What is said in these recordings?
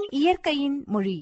இயற்கையின் மொழி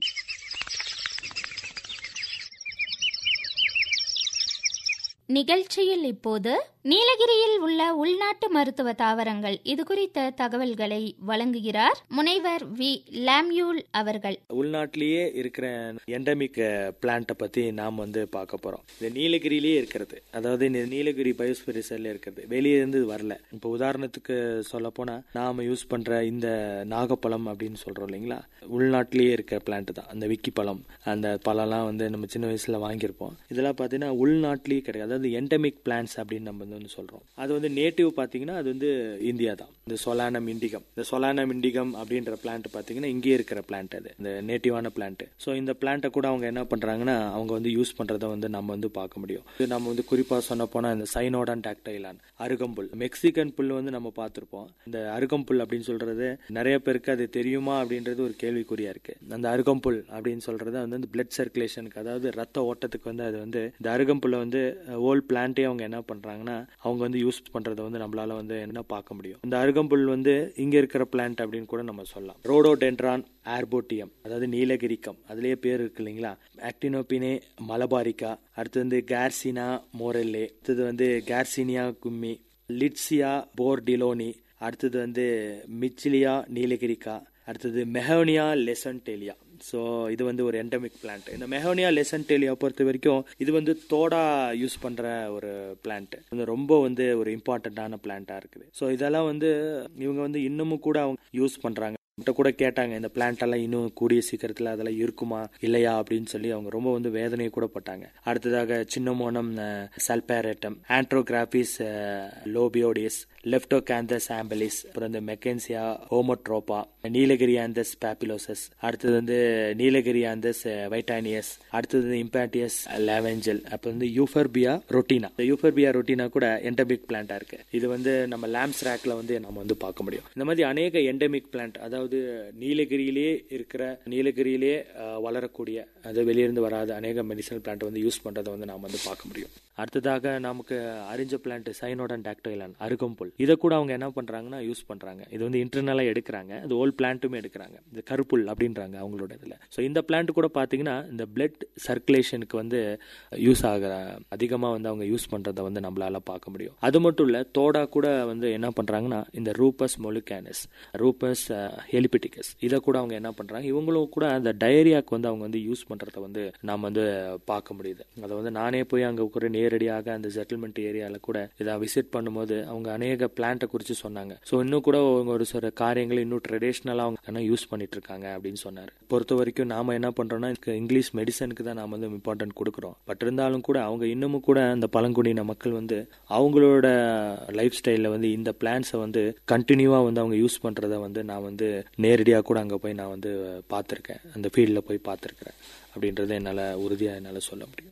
நிகழ்ச்சியில் இப்போது நீலகிரியில் உள்ள உள்நாட்டு மருத்துவ தாவரங்கள் இது குறித்த தகவல்களை வழங்குகிறார் முனைவர் வி லாம்யூல் அவர்கள் உள்நாட்டிலேயே இருக்கிற எண்டமிக் பிளான்ட்டை பத்தி நாம் வந்து பார்க்க போறோம் இது நீலகிரியிலேயே இருக்கிறது அதாவது இந்த நீலகிரி பயோஸ்பிரிசல்ல இருக்கிறது வெளியே இருந்து இது வரல இப்போ உதாரணத்துக்கு சொல்ல போனா நாம யூஸ் பண்ற இந்த நாகப்பழம் அப்படின்னு சொல்றோம் இல்லைங்களா உள்நாட்டிலேயே இருக்க பிளான்ட் தான் அந்த விக்கி பழம் அந்த பழம்லாம் வந்து நம்ம சின்ன வயசுல வாங்கியிருப்போம் இதெல்லாம் பார்த்தீங்கன்னா உள்நாட்டிலேயே கிடையாது அதாவது எண்டமிக் பிளான்ஸ் அப்படின்னு நம்ம வந்து சொல்றோம் அது வந்து நேட்டிவ் பார்த்தீங்கன்னா அது வந்து இந்தியா தான் இந்த சொலானம் இண்டிகம் இந்த சொலானம் இண்டிகம் அப்படின்ற பிளான்ட் பார்த்தீங்கன்னா இங்கேயே இருக்கிற பிளான்ட் அது இந்த நேட்டிவான பிளான்ட் ஸோ இந்த பிளான்ட்டை கூட அவங்க என்ன பண்றாங்கன்னா அவங்க வந்து யூஸ் பண்றதை வந்து நம்ம வந்து பார்க்க முடியும் இது நம்ம வந்து குறிப்பா சொன்ன போனா இந்த சைனோடான் டாக்டைலான் அருகம்புல் மெக்சிகன் புல் வந்து நம்ம பார்த்திருப்போம் இந்த அருகம்புல் அப்படின்னு சொல்றது நிறைய பேருக்கு அது தெரியுமா அப்படின்றது ஒரு கேள்விக்குறியா இருக்கு அந்த அருகம்புல் அப்படின்னு சொல்றது வந்து இந்த பிளட் சர்க்குலேஷனுக்கு அதாவது ரத்த ஓட்டத்துக்கு வந்து அது வந்து இந்த அருகம்புல்லை வந்து ஓல் பிளான்ட்டே அவங்க என்ன பண்றாங்கன்னா அவங்க வந்து யூஸ் பண்றதை வந்து நம்மளால வந்து என்ன பார்க்க முடியும் இந்த அருகம்புல் வந்து இங்க இருக்கிற பிளான்ட் அப்படின்னு கூட நம்ம சொல்லலாம் ரோடோடென்ட்ரான் ஆர்போட்டியம் அதாவது நீலகிரிக்கம் அதுலயே பேர் இருக்கு இல்லைங்களா ஆக்டினோபினே மலபாரிக்கா அடுத்து வந்து கேர்சினா மோரெல்லே அடுத்தது வந்து கேர்சினியா கும்மி லிட்சியா போர்டிலோனி அடுத்தது வந்து மிச்சிலியா நீலகிரிக்கா அடுத்தது மெஹோனியா லெசன்டேலியா ஸோ இது வந்து ஒரு எண்டமிக் பிளான்ட் இந்த மெஹோனியா லெசன்டேலியா பொறுத்த வரைக்கும் இது வந்து தோடா யூஸ் பண்ற ஒரு பிளான்ட் வந்து ரொம்ப வந்து ஒரு இம்பார்ட்டண்ட்டான பிளான்ட்டா இருக்குது ஸோ இதெல்லாம் வந்து இவங்க வந்து இன்னமும் கூட அவங்க யூஸ் பண்றாங்க கிட்ட கூட கேட்டாங்க இந்த பிளான்ட் எல்லாம் இன்னும் கூடிய சீக்கிரத்தில் அதெல்லாம் இருக்குமா இல்லையா அப்படின்னு சொல்லி அவங்க ரொம்ப வந்து வேதனையை கூட பட்டாங்க அடுத்ததாக சின்னமோனம் சல்பேரேட்டம் ஆண்ட்ரோகிராபிஸ் லோபியோடியஸ் லெப்டோகாந்தஸ் ஆம்பலிஸ் அப்புறம் இந்த மெக்கன்சியா ஹோமோட்ரோபா நீலகிரி ஆந்தஸ் பாப்பிலோசஸ் அடுத்தது வந்து நீலகிரி ஆந்தஸ் வைட்டானியஸ் அடுத்தது இம்பாட்டியஸ் லேவெஞ்சல் அப்புறம் வந்து யூஃபர்பியா ரொட்டினா இந்த யூஃபர்பியா ரொட்டினா கூட எண்டமிக் பிளான்டா இருக்கு இது வந்து நம்ம லேம்ஸ் ரேக்ல வந்து நம்ம வந்து பார்க்க முடியும் இந்த மாதிரி அநேக எண்டமிக் பிளான்ட் அதாவது நீலகிரியிலே இருக்கிற நீலகிரியிலே வளரக்கூடிய அது வெளியிருந்து வராத அநேக மெடிசனல் பிளான்ட் வந்து யூஸ் பண்றதை வந்து நாம் வந்து பார்க்க முடியும் அடுத்ததாக நமக்கு அறிஞ்ச பிளான்ட் சைனோடன் டாக்டைலான் அருகம்புல் இதை கூட அவங்க என்ன பண்றாங்கன்னா யூஸ் பண்றாங்க இது வந்து இன்டர்னலா எடுக்கிறாங்க இது ஓல் பிளான்ட்டுமே எடுக்கிறாங்க இந்த கருப்புல் அப்படின்றாங்க அவங்களோட இதுல ஸோ இந்த பிளான்ட் கூட பாத்தீங்கன்னா இந்த பிளட் சர்க்குலேஷனுக்கு வந்து யூஸ் ஆகிற அதிகமா வந்து அவங்க யூஸ் பண்றதை வந்து நம்மளால பார்க்க முடியும் அது மட்டும் இல்ல தோடா கூட வந்து என்ன பண்றாங்கன்னா இந்த ரூபஸ் மொலிகானஸ் ரூபஸ் ஹெலிபிட்டிகஸ் இதை கூட அவங்க என்ன பண்றாங்க இவங்களும் கூட அந்த டயரியாக்கு வந்து அவங்க வந்து யூஸ் பண்றதை வந்து நாம் வந்து பார்க்க முடியுது அதை வந்து நானே போய் அங்க கூட நேரடியாக அந்த செட்டில்மெண்ட் ஏரியால கூட இதை விசிட் பண்ணும்போது அவங்க அநேக பிளான்ட்டை குறித்து சொன்னாங்க ஸோ இன்னும் கூட அவங்க ஒரு சில காரியங்கள் இன்னும் ட்ரெடிஷ்னலாக அவங்க யூஸ் பண்ணிட்டு இருக்காங்க அப்படின்னு சொன்னார் பொறுத்த வரைக்கும் நாம என்ன பண்றோம்னா இங்கிலீஷ் மெடிசனுக்கு தான் நாம வந்து இம்பார்ட்டன்ட் கொடுக்குறோம் பட் இருந்தாலும் கூட அவங்க இன்னமும் கூட அந்த பழங்குடியின மக்கள் வந்து அவங்களோட லைஃப் ஸ்டைலில் வந்து இந்த பிளான்ஸை வந்து கண்டினியூவாக வந்து அவங்க யூஸ் பண்ணுறத வந்து நான் வந்து நேரடியாக கூட அங்கே போய் நான் வந்து பார்த்துருக்கேன் அந்த ஃபீல்டில் போய் பார்த்துருக்குறேன் அப்படின்றத என்னால் உறுதியாக என்னால் சொல்ல முடியும்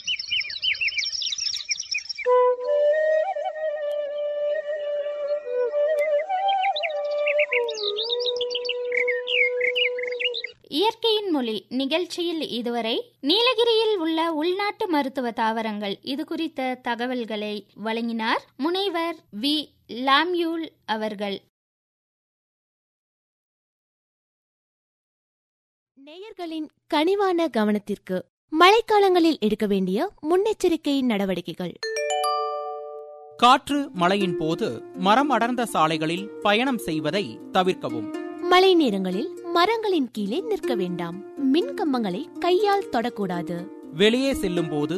இயற்கையின் மொழி நிகழ்ச்சியில் இதுவரை நீலகிரியில் உள்ள உள்நாட்டு மருத்துவ தாவரங்கள் இது குறித்த தகவல்களை வழங்கினார் முனைவர் வி லாம்யூல் அவர்கள் நேயர்களின் கனிவான கவனத்திற்கு மழைக்காலங்களில் எடுக்க வேண்டிய முன்னெச்சரிக்கை நடவடிக்கைகள் காற்று மழையின் போது மரம் அடர்ந்த சாலைகளில் பயணம் செய்வதை தவிர்க்கவும் மழை நேரங்களில் மரங்களின் கீழே நிற்க வேண்டாம் மின் கம்பங்களை கையால் தொடக்கூடாது வெளியே செல்லும் போது